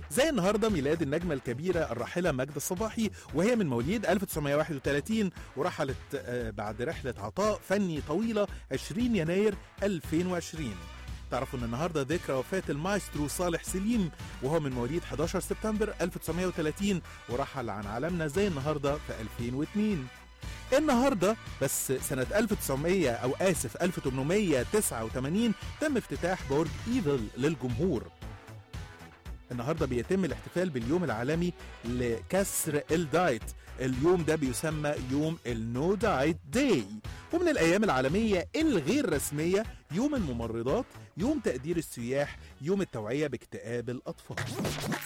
زي النهارده ميلاد النجمه الكبيره الراحله ماجدة الصباحي وهي من مواليد 1931 ورحلت آه، بعد رحله عطاء فني طويله 20 يناير 2020 تعرفوا ان النهارده ذكرى وفاه المايسترو صالح سليم وهو من مواليد 11 سبتمبر 1930 ورحل عن عالمنا زي النهارده في 2002 النهارده بس سنة 1900 أو آسف 1889 تم افتتاح برج إيفل للجمهور. النهارده بيتم الاحتفال باليوم العالمي لكسر الدايت، اليوم ده بيسمى يوم النو دايت داي، ومن الأيام العالمية الغير رسمية يوم الممرضات، يوم تقدير السياح، يوم التوعية باكتئاب الأطفال.